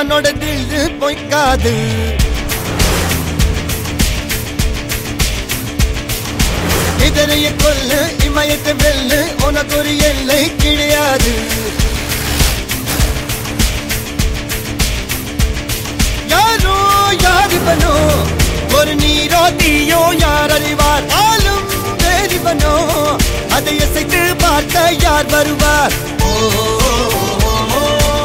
அவனோட தில்லு பொய்க்காது இதனைய கொல்லு இமயத்தை வெல்லு உனக்கு ஒரு எல்லை கிடையாது யாரோ யாரிவனோ ஒரு நீரோ தீயோ யார் அறிவார் ஆளும் வேறிவனோ அதை இசைத்து பார்க்க யார் வருவார் ஓ, ஓ,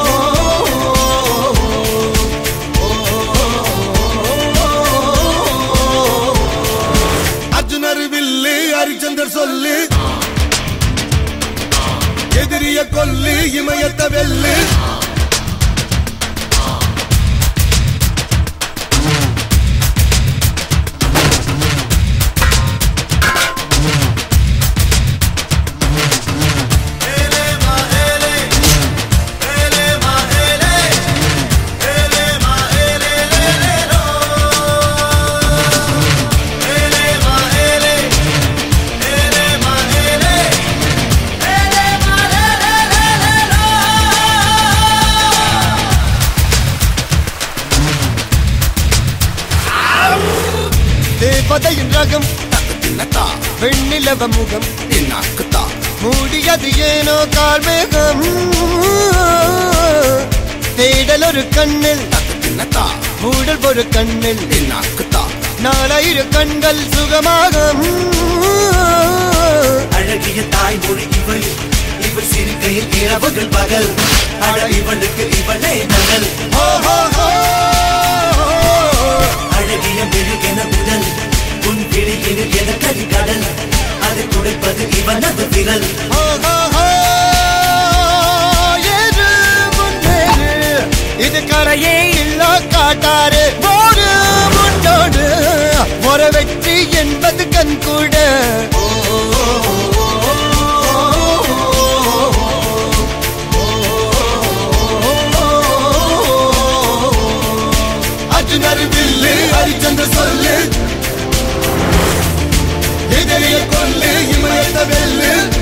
அர்ஜுனர் வில்லு ஹரிச்சந்தர் சொல்லு எதிரிய கொல்லு இமயத்த வெல்லு தேவதையின் ரகம் தின்னத்தா வெண்ணிலவ முகம் தின்னாக்குத்தா மூடியது ஏனோ கார்மேகம் தேடல் ஒரு கண்ணில் தின்னத்தா மூடல் ஒரு கண்ணில் தின்னாக்குத்தா நாலாயிரு கண்கள் சுகமாக அழகிய தாய்மொழி இவள் இவள் சிரிக்கையில் இரவுகள் பகல் அழ இவளுக்கு இவளே நகல் அழகிய மெழுகென உடல் உன் விழியினில் என கரிகடல் அதை துடைப்பது இவனது விரல் ஏறு முன்னேறு இது கரையே இல்ல காட்டாரு போடு முன்னோடு ஒரு வெற்றி என்பது கண் கூட அர்ஜுனர் வில்லு ஹரிச்சந்தர் சொல்லு எதிரிய கொல்லு இமயத்த வெல்லு